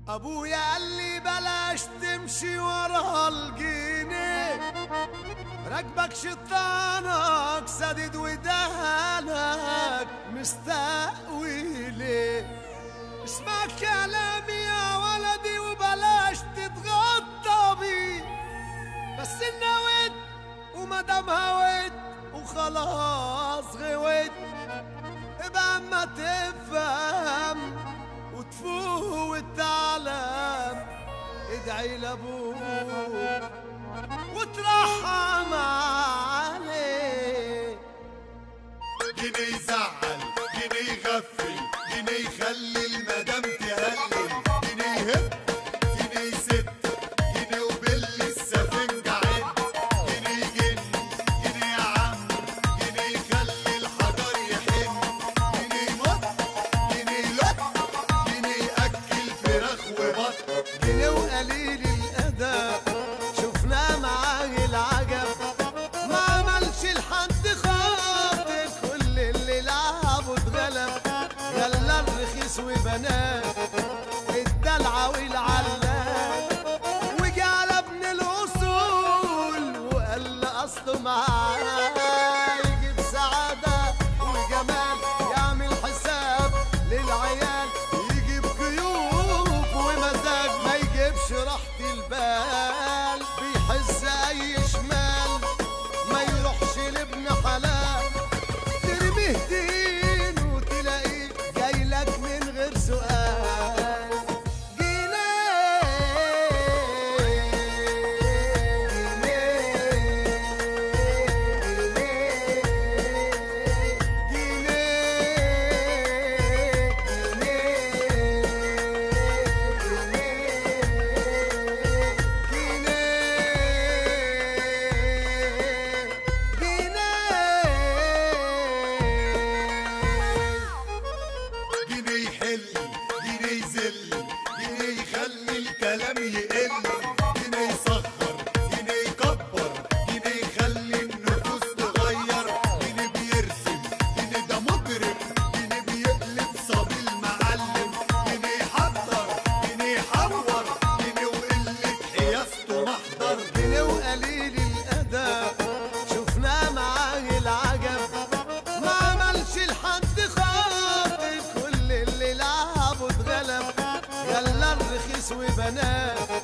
ابويا قال لي بلاش تمشي ورا الجنيه راكبك شيطانك سدد ودهنك مستقوي ليه اسمع كلامي يا ولدي وبلاش تتغطى بيه بس نويت ومادام هويت وخلاص غويت ابقى اما تفهم وتفوق وتعلم ادعي لابوك وترحم عليه جنيه يزعل جنيه يغفل جنيه يخلي المدام تهلل جنيه يهب جنيه يسد جنيه وبل السفنجة عد جنيه يجن جنيه يا عم جنيه يخلي الحجر يحن جنيه يمط جنيه يلط جنيه يأكل فراخ وبط جنيه وقليل الادب شفناه معاه العجب ما عملش لحد خاطر كل اللي لعبه اتغلب غلى الرخيص وبنات الدلع والعلام وجعل ابن الاصول وقال لي اصله معاه يجيب سعاده وجمال يعمل حساب للعيال يجيب كيوب ومزاج ما يجيبش راحة البال بيحس اي شمال ما يروحش لابن حلال ترميه دين وتلاقيه جاي لك من غير سؤال جنيه يحل جنيه يذل جنيه يخلي الكلام يقل جنيه يصغر جنيه يكبر جنيه يخلي النفوس تغير جنيه بيرسم جنيه ده مجرم جنيه بيقلب صبي المعلم جنيه يحضر جنيه يحور جنيه وقلة حياسته محضر جنيه وقليل الادب شفناه معاه العجب ما عملش لحد خاطر كل اللي لعبه اتغلب غلى الرخيص وبنات